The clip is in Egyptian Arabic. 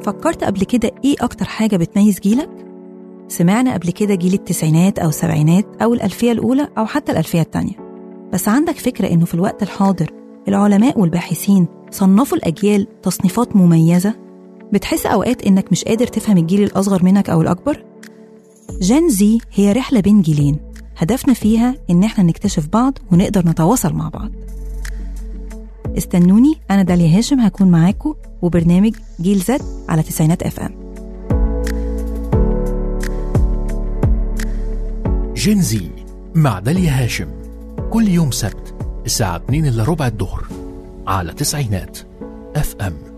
فكرت قبل كده إيه أكتر حاجة بتميز جيلك؟ سمعنا قبل كده جيل التسعينات أو السبعينات أو الألفية الأولى أو حتى الألفية التانية بس عندك فكرة إنه في الوقت الحاضر العلماء والباحثين صنفوا الأجيال تصنيفات مميزة؟ بتحس أوقات إنك مش قادر تفهم الجيل الأصغر منك أو الأكبر؟ جين زي هي رحلة بين جيلين هدفنا فيها إن إحنا نكتشف بعض ونقدر نتواصل مع بعض استنوني أنا داليا هاشم هكون معاكم وبرنامج جيل زد على تسعينات اف ام جينزي مع داليا هاشم كل يوم سبت الساعة 2 إلا ربع الظهر على تسعينات اف ام